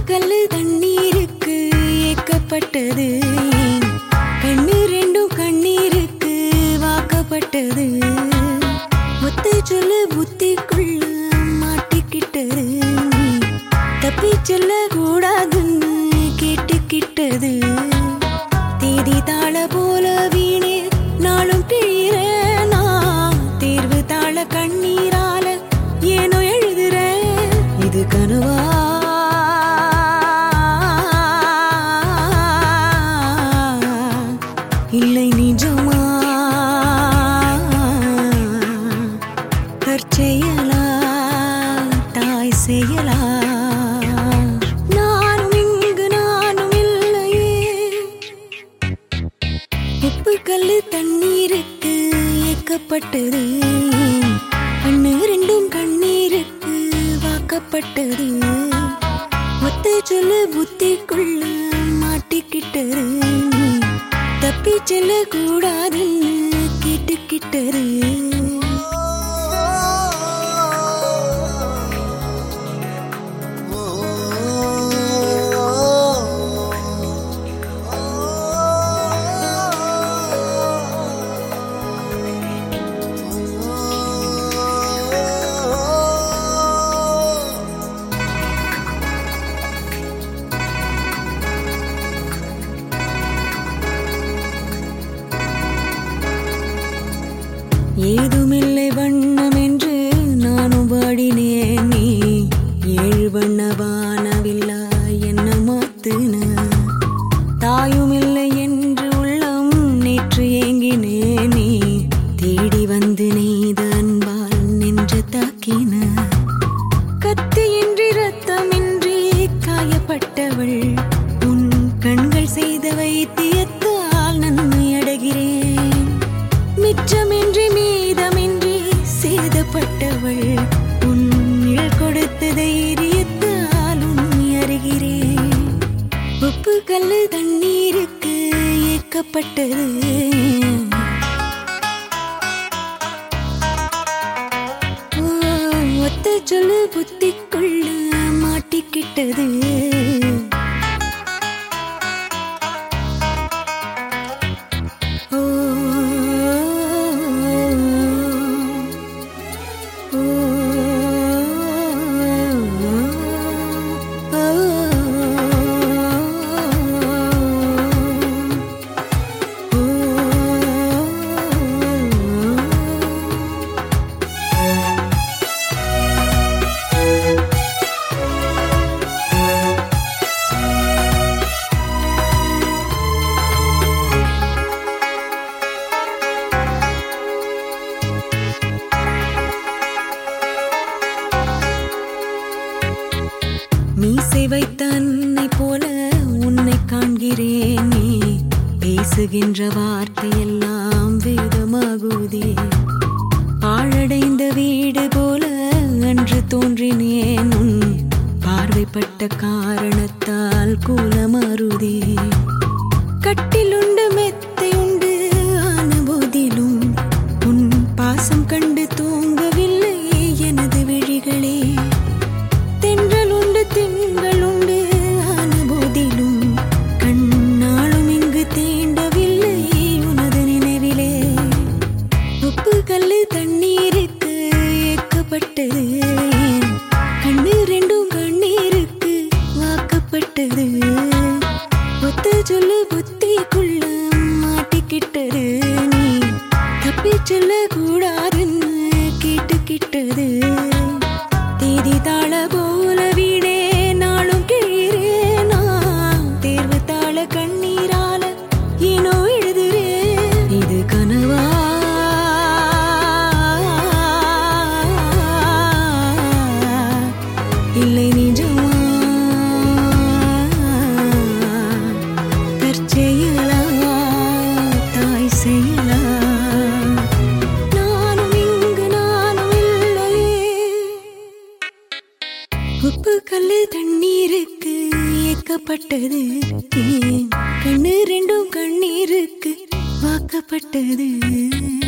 கல்லு தண்ணீருக்கு ஏக்கப்பட்டது கண்ணு ரெண்டும் கண்ணீருக்கு வாக்கப்பட்டது ஒத்தை சொல்ல புத்திக்குள்ள மாட்டிக்கிட்டது தப்பி செல்ல கூடாதுன்னு கேட்டுக்கிட்டது தேதி தாள போல வீணே நாளும் கிழிறேனா தேர்வு தாள கண்ணீரால ஏனோ எழுதுற இது கனவா இல்லை நிஜமா தற்செயலா தாய் செயலா நானும் இங்கு நானும் இல்லையே உப்பு கல்லு தண்ணீருக்கு ஏக்கப்பட்டது கண்ணு ரெண்டும் கண்ணீருக்கு வாக்கப்பட்டது ஒத்த சொல்ல புத்திக்குள்ள மாட்டிக்கிட்டது தப்பி செல்ல கூடாதுன்னு கேட்டுக்கிட்டது ஏதுமில்லை வண்ணம் என்று நானும் பாடினேன் நீ ஏழு வண்ண வானவில்லா என்ன மாத்துன தாயும் இல்லை என்று உள்ளம் நேற்று ஏங்கினே நீ தேடி வந்து நெய்த அன்பால் நின்று தாக்கின கத்தியின்றி ரத்தமின்றி காயப்பட்டவள் உன் கண்கள் செய்த வைத்தியத்தால் நன்மை அடைகிறேன் மிச்சமின்றி மீதமின்றி சேதப்பட்டவள் உன் நிழல் கொடுத்த தைரியத்தால் உண்மை அறிகிறேன் உப்பு கல்லு தண்ணீருக்கு ஏக்கப்பட்டது ஓ, ஒத்த சொல்லு புத்திக்குள்ள மாட்டிக்கிட்டது ஓ, ஓ, ஓ, மீசை வைத்த அன்னை போல உன்னை காண்கிறேனே பேசுகின்ற வார்த்தையெல்லாம் வேதமாகுதே பாழடைந்த வீடு போல அன்று தோன்றினேன் உன் பார்வைப்பட்ட காரணத்தால் கூலமாறுதே கட்டிலுண்டு மெத்தை உண்டு ஆன போதிலும் உன் பாசம் கண்டு தூங்கவில்லை எனது விழிகளே தென்றல் உண்டு திங்கள் உண்டு ஆன போதிலும் கண்ணாலும் இங்கு தீண்டவில்லை உனது நினைவிலே உப்பு கல்லு தண்ணீருக்கு ஏக்கப்பட்டது கண்ணு ரெண்டும் கண்ணீருக்கு வாக்கப்பட்டது ஒத்த சொல்லு புத்திக்குள்ள மாட்டிக்கிட்டது நீ தப்பி செல்ல கூடாதுன்னு கேட்டுக்கிட்டது தேதி தாள போல வீடே நாளும் கிழிறேனா தேர்வு தாள கண்ணீரால ஏனோ எழுதுறே இது கனவா இல்லை நிஜமா தற்செயலா தாய் செயலா நானும் இங்கு நானும் இல்லையே உப்பு கல்லு தண்ணீருக்கு ஏக்கப்பட்டது ஏன் கண்ணு ரெண்டும் கண்ணீருக்கு வாக்கப்பட்டது